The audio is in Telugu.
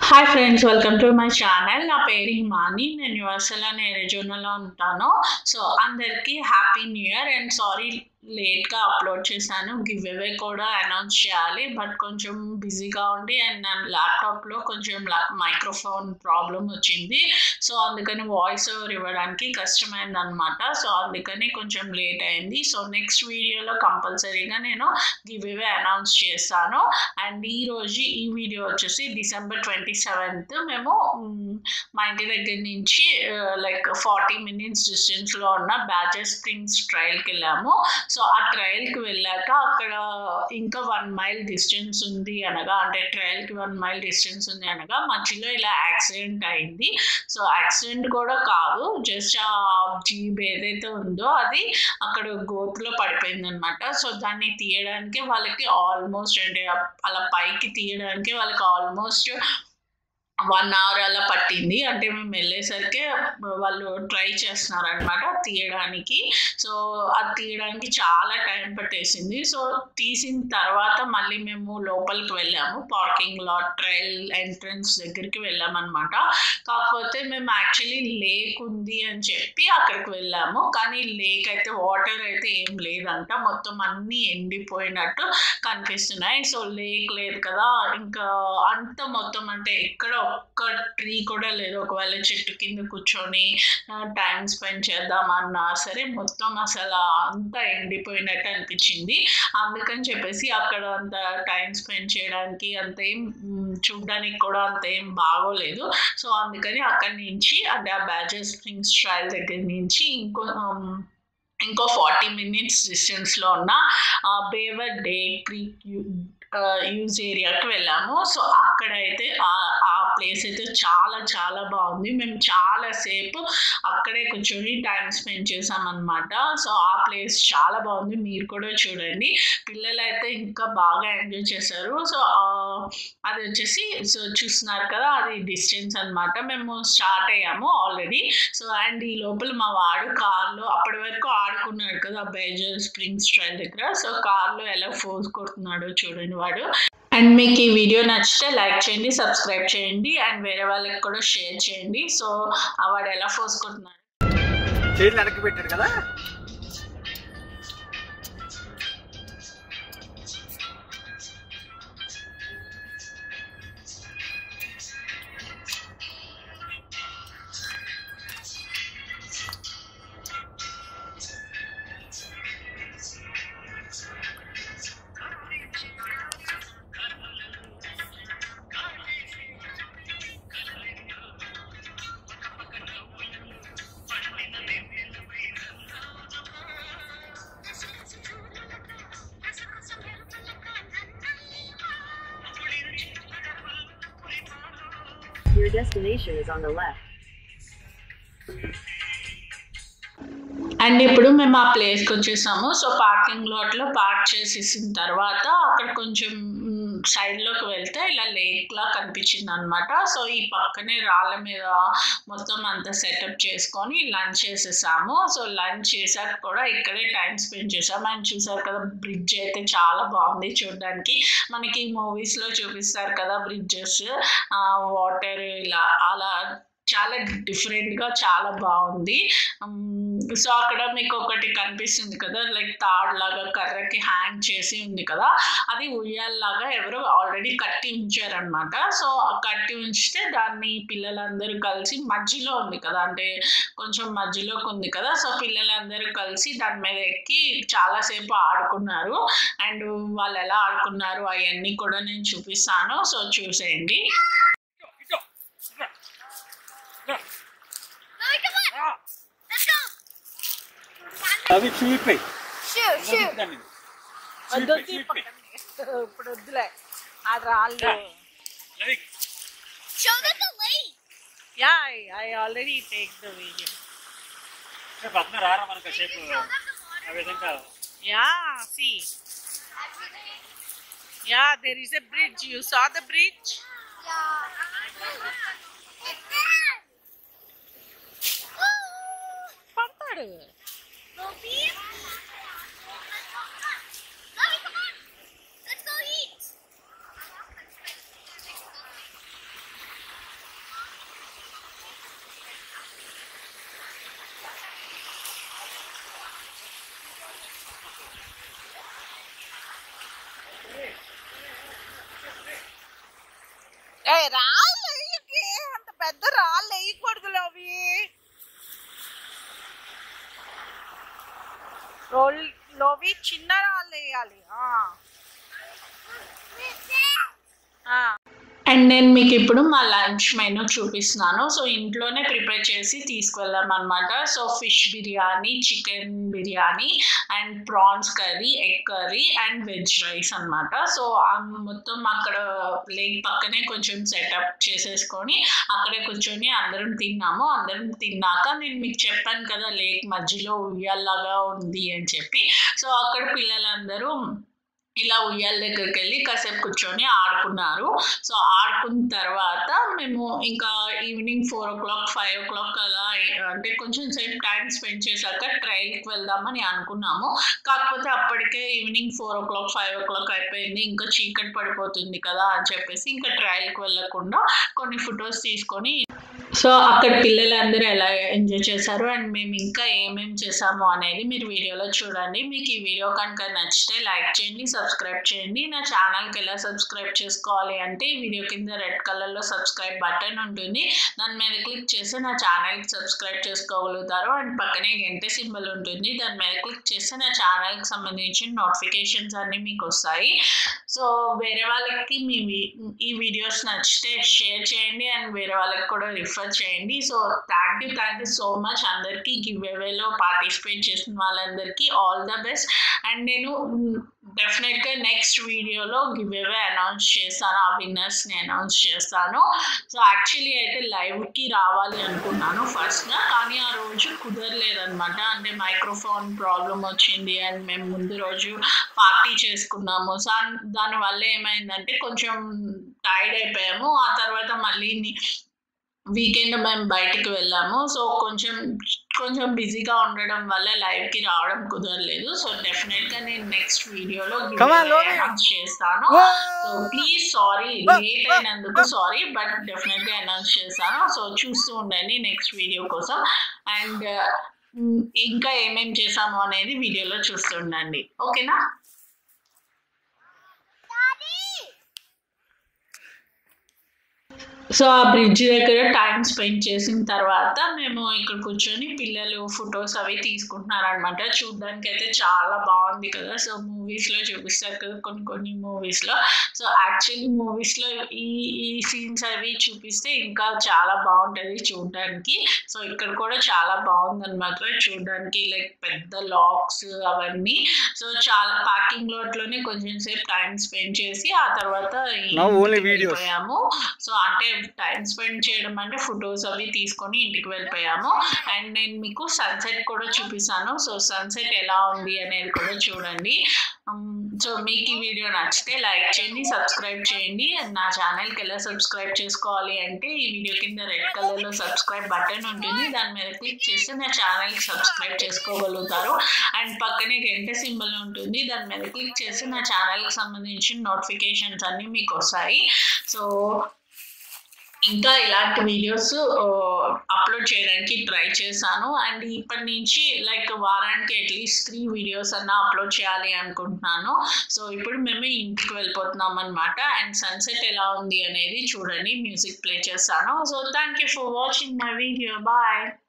Hi friends welcome to my channel నా పేరు హిమాని నేను యుఎస్ఎల్ అనే రెజోనలో ఉంటాను సో అందరికీ happy new year and sorry లేట్గా అప్లోడ్ చేశాను గివ్ అవే కూడా అనౌన్స్ చేయాలి బట్ కొంచెం బిజీగా ఉండి అండ్ నా ల్యాప్టాప్లో కొంచెం మైక్రోఫోన్ ప్రాబ్లం వచ్చింది సో అందుకని వాయిస్ ఓవర్ ఇవ్వడానికి కష్టమైంది అనమాట సో అందుకని కొంచెం లేట్ అయింది సో నెక్స్ట్ వీడియోలో కంపల్సరీగా నేను గివ్ అవే అనౌన్స్ చేస్తాను అండ్ ఈరోజు ఈ వీడియో వచ్చేసి డిసెంబర్ ట్వంటీ సెవెంత్ మేము మ్, మా ఇంటి దగ్గర నుంచి లైక్ ఫార్టీ మినిట్స్ డిస్టెన్స్లో ఉన్న బ్యాచర్ స్ప్రింగ్స్ ట్రయల్కి వెళ్ళాము సో ఆ ట్రయల్కి వెళ్ళాక అక్కడ ఇంకా వన్ మైల్ డిస్టెన్స్ ఉంది అనగా అంటే ట్రయల్కి వన్ మైల్ డిస్టెన్స్ ఉంది అనగా మధ్యలో ఇలా యాక్సిడెంట్ అయింది సో యాక్సిడెంట్ కూడా కాదు జస్ట్ ఆ జీబ్ ఏదైతే ఉందో అది అక్కడ గోతులో పడిపోయింది అనమాట సో దాన్ని తీయడానికి వాళ్ళకి ఆల్మోస్ట్ అంటే అలా పైకి తీయడానికి వాళ్ళకి ఆల్మోస్ట్ వన్ అవర్ అలా పట్టింది అంటే మేము వెళ్ళేసరికి వాళ్ళు ట్రై చేస్తున్నారు అనమాట తీయడానికి సో అది తీయడానికి చాలా టైం పట్టేసింది సో తీసిన తర్వాత మళ్ళీ మేము లోపలికి వెళ్ళాము పార్కింగ్ లాట్ ట్రైల్ ఎంట్రన్స్ దగ్గరికి వెళ్ళామన్నమాట కాకపోతే మేము యాక్చువల్లీ లేక్ ఉంది అని చెప్పి అక్కడికి వెళ్ళాము కానీ లేక్ అయితే వాటర్ అయితే ఏం లేదంట మొత్తం అన్నీ ఎండిపోయినట్టు కనిపిస్తున్నాయి సో లేక్ లేదు కదా ఇంకా అంత మొత్తం అంటే ఎక్కడ ఒక్క ట్రీ కూడా లేదు ఒకవేళ చెట్టు కింద కూర్చొని టైం స్పెండ్ చేద్దామన్నా సరే మొత్తం అసలు అంతా ఎండిపోయినట్టు అనిపించింది అందుకని చెప్పేసి అక్కడ అంత టైం స్పెండ్ చేయడానికి అంత ఏం మ్, చూడ్డానికి కూడా అంత ఏం బాగోలేదు సో అందుకని అక్కడి నుంచి అంటే ఆ బ్యాచర్ స్ప్రింగ్స్ ట్రయల్ దగ్గర నుంచి ఇంకో ఆమ్, ఇంకో ఫార్టీ మినిట్స్ డిస్టెన్స్లో ఉన్న బేవర్ డే క్రీక్ యూజ్ ఏరియాకి వెళ్ళాము సో అక్కడైతే ఆ- ఆ ప్లేస్ అయితే చాలా చాలా బాగుంది మేము చాలాసేపు అక్కడే కూర్చొని టైం స్పెండ్ చేసామన్నమాట సో ఆ ప్లేస్ చాలా బాగుంది మీరు కూడా చూడండి పిల్లలు అయితే ఇంకా బాగా ఎంజాయ్ చేశారు సో ఆ, అది వచ్చేసి సో చూస్తున్నారు కదా అది డిస్టెన్స్ అన్నమాట మేము స్టార్ట్ అయ్యాము ఆల్రెడీ సో అండ్ ఈ లోపల మా వాడు కార్లో అప్పటి వరకు ఆడుకున్నాడు కదా బేజర్ స్ప్రింగ్స్ ట్రైల్ దగ్గర సో కార్లో ఎలా ఫోర్స్ కొడుతున్నాడో చూడండి వాడు అండ్ మీకు ఈ వీడియో నచ్చితే లైక్ చేయండి సబ్స్క్రైబ్ చేయండి అండ్ వేరే వాళ్ళకి కూడా షేర్ చేయండి సో ఆ వాడు ఎలా ఫోర్స్ కొడుతున్నాడు చైర్లు వెనక్కి పెట్టాడు కదా Your destination is on the left. And ఇప్పుడు మేము ఆ ప్లేస్కి వచ్చేసాము సో పార్కింగ్ లాట్లో పార్క్ చేసేసిన తర్వాత అక్కడ కొంచెం మ్, సైడ్లోకి వెళ్తే ఇలా లేక్లా కనిపించింది అనమాట సో ఈ పక్కనే రాళ్ళ మీద మొత్తం అంతా సెటప్ చేసుకొని లంచ్ చేసేసాము సో లంచ్ చేశాక కూడా ఇక్కడే టైం స్పెండ్ చేసాము అండ్ చూసారు కదా బ్రిడ్జ్ అయితే చాలా బాగుంది చూడడానికి మనకి మూవీస్లో చూపిస్తారు కదా బ్రిడ్జెస్ వాటర్ ఇలా అలా చాలా డిఫరెంట్గా చాలా బాగుంది సో అక్కడ మీకు ఒకటి కనిపిస్తుంది కదా లైక్ తాడ్ లాగా కర్రకి హ్యాంగ్ చేసి ఉంది కదా అది ఉయ్యాల్లాగా ఎవరో ఆల్రెడీ కట్టి ఉంచారనమాట సో ఆ కట్టి ఉంచితే దాన్ని పిల్లలందరూ కలిసి మధ్యలో ఉంది కదా అంటే కొంచెం మధ్యలోకి ఉంది కదా సో పిల్లలందరూ కలిసి దాని మీద ఎక్కి చాలాసేపు ఆడుకున్నారు అండ్ వాళ్ళు ఎలా ఆడుకున్నారు అవన్నీ కూడా నేను చూపిస్తాను సో చూసేయండి Lily, come on! Let's go! అవి చూపిపోయి Shoot, shoot! వద్దొద్దు ఇప్పుడు వద్దులే ఆ రాళ్ళు Show them the lake! Yeah I already take the video పక్కన రారా మనకు సేపు Show them the water. ఆ విధంగా yeah see yeah there is a bridge you saw the bridge పడతాడు Loki? Lily, come on! Let's go eat! ఏ రాళ్ళు వేయకి అంత పెద్ద రాళ్ళు వేయకూడదు లోవి రోల్ లోవి చిన్న రాళ్ళు వేయాలి ఆ. ఆ. అండ్ నేను మీకు ఇప్పుడు మా లంచ్ మెనూ చూపిస్తున్నాను సో ఇంట్లోనే ప్రిపేర్ చేసి తీసుకువెళ్ళాం అనమాట so fish biryani chicken biryani and prawns curry egg curry and veg rice అనమాట సో ఆ మొత్తం అక్కడ లేక్ పక్కనే కొంచెం సెటప్ చేసేసుకొని అక్కడే కూర్చొని అందరం తిన్నాము అందరం తిన్నాక నేను మీకు చెప్పాను కదా లేక్ మధ్యలో ఉయ్యాల్లాగా ఉంది అని చెప్పి సో అక్కడ పిల్లలందరూ ఇలా ఉయ్యాల దగ్గరికి వెళ్ళి కాసేపు కూర్చొని ఆడుకున్నారు సో ఆడుకున్న తర్వాత మేము ఇంకా evening four o'clock five o'clock అలా అంటే కొంచెం సేపు టైం స్పెండ్ చేశాక ట్రైల్కి వెళ్దామని అనుకున్నాము కాకపోతే అప్పటికే evening four o'clock five o'clock అయిపోయింది ఇంకా చీకటి పడిపోతుంది కదా అని చెప్పేసి ఇంకా ట్రైల్కి వెళ్ళకుండా కొన్ని ఫొటోస్ తీసుకొని సో అక్కడ పిల్లలందరూ ఎలా ఎంజాయ్ చేశారు అండ్ మేము ఇంకా ఏమేమి చేసాము అనేది మీరు వీడియోలో చూడండి మీకు ఈ వీడియో కనుక నచ్చితే లైక్ చేయండి సబ్స్క్రైబ్ చేయండి నా ఛానల్కి ఎలా సబ్స్క్రైబ్ చేసుకోవాలి అంటే ఈ వీడియో కింద రెడ్ కలర్లో సబ్స్క్రైబ్ బటన్ ఉంటుంది దాని మీద క్లిక్ చేసి నా ఛానల్కి సబ్స్క్రైబ్ చేసుకోగలుగుతారు అండ్ పక్కనే గంట సింబల్ ఉంటుంది దాని మీద క్లిక్ చేస్తే నా ఛానల్కి సంబంధించిన నోటిఫికేషన్స్ అన్నీ మీకు వస్తాయి సో వేరే వాళ్ళకి మీ వి- ఈ వీడియోస్ నచ్చితే షేర్ చేయండి అండ్ వేరే వాళ్ళకి కూడా రిఫర్ చేయండి so thank you thank you so much అందరికీ గివ్ అవేలో పార్టిసిపేట్ చేసిన వాళ్ళందరికీ ఆల్ ద బెస్ట్ అండ్ నేను డెఫినెట్గా నెక్స్ట్ వీడియోలో గివ్ అవే అనౌన్స్ చేస్తాను ఆ విన్నర్స్ని అనౌన్స్ చేస్తాను సో యాక్చువల్లీ అయితే లైవ్కి రావాలి అనుకున్నాను ఫస్ట్గా కానీ ఆ రోజు కుదరలేదనమాట అంటే మైక్రోఫోన్ ప్రాబ్లం వచ్చింది అండ్ మేము ముందు రోజు పార్టీ చేసుకున్నాము సో అన్- దానివల్ల ఏమైందంటే కొంచెం టైర్డ్ అయిపోయాము ఆ తర్వాత మళ్ళీ ని- వీకెండ్ మేము బయటికి వెళ్ళాము సో కొంచెం కొంచెం బిజీగా ఉండడం వల్ల లైవ్కి రావడం కుదరలేదు సో డెఫినెట్గా నేను నెక్స్ట్ వీడియోలో Come on, Lovi. అనౌన్స్ చేస్తాను సో ప్లీజ్ సారీ లేట్ అయినందుకు సారీ బట్ డెఫినెట్గా అనౌన్స్ చేస్తాను సో చూస్తూ ఉండండి నెక్స్ట్ వీడియో కోసం అండ్ ఇంకా ఏమేం చేసాము అనేది వీడియోలో చూస్తుండండి ఓకేనా సో ఆ బ్రిడ్జ్ దగ్గర టైం స్పెండ్ చేసిన తర్వాత మేము ఇక్కడ కూర్చొని పిల్లలు ఫొటోస్ అవి తీసుకుంటున్నారు అనమాట చూడడానికి అయితే చాలా బాగుంది కదా సో మూవీస్లో చూపిస్తారు కదా కొన్ని కొన్ని మూవీస్లో సో యాక్చువల్లీ మూవీస్లో ఈ ఈ సీన్స్ అవి చూపిస్తే ఇంకా చాలా బాగుంటుంది చూడడానికి సో ఇక్కడ కూడా చాలా బాగుంది అనమాట చూడడానికి లైక్ పెద్ద లాక్స్ అవన్నీ సో చాలా పార్కింగ్ లోట్లోనే కొంచెం సేపు టైం స్పెండ్ చేసి ఆ తర్వాత Now only ఇంటికి videos. వెళ్ళిపోయాము సో అంటే టైం స్పెండ్ చేయడం అంటే ఫొటోస్ అవి తీసుకొని ఇంటికి వెళ్ళిపోయాము అండ్ నేను మీకు సన్సెట్ కూడా చూపిస్తాను సో సన్సెట్ ఎలా ఉంది అనేది కూడా చూడండి సో మీకు ఈ వీడియో నచ్చితే లైక్ చేయండి సబ్స్క్రైబ్ చేయండి అండ్ నా ఛానల్కి ఎలా సబ్స్క్రైబ్ చేసుకోవాలి అంటే ఈ వీడియో కింద రెడ్ కలర్లో సబ్స్క్రైబ్ బటన్ ఉంటుంది దాని మీద క్లిక్ చేస్తే నా ఛానల్కి సబ్స్క్రైబ్ చేసుకోగలుగుతారు అండ్ పక్కనే గంట సింబల్ ఉంటుంది దాని మీద క్లిక్ చేస్తే నా ఛానల్కి సంబంధించిన నోటిఫికేషన్స్ అన్నీ మీకు వస్తాయి సో ఇంకా ఇలాంటి వీడియోస్ అప్లోడ్ చేయడానికి ట్రై చేశాను అండ్ ఇప్పటి నుంచి లైక్ వారానికి అట్లీస్ట్ త్రీ వీడియోస్ అన్న అప్లోడ్ చేయాలి అనుకుంటున్నాను సో ఇప్పుడు మేము ఇంటికి వెళ్ళిపోతున్నాం అనమాట అండ్ సన్సెట్ ఎలా ఉంది అనేది చూడండి మ్యూజిక్ ప్లే చేస్తాను so thank you for watching my video bye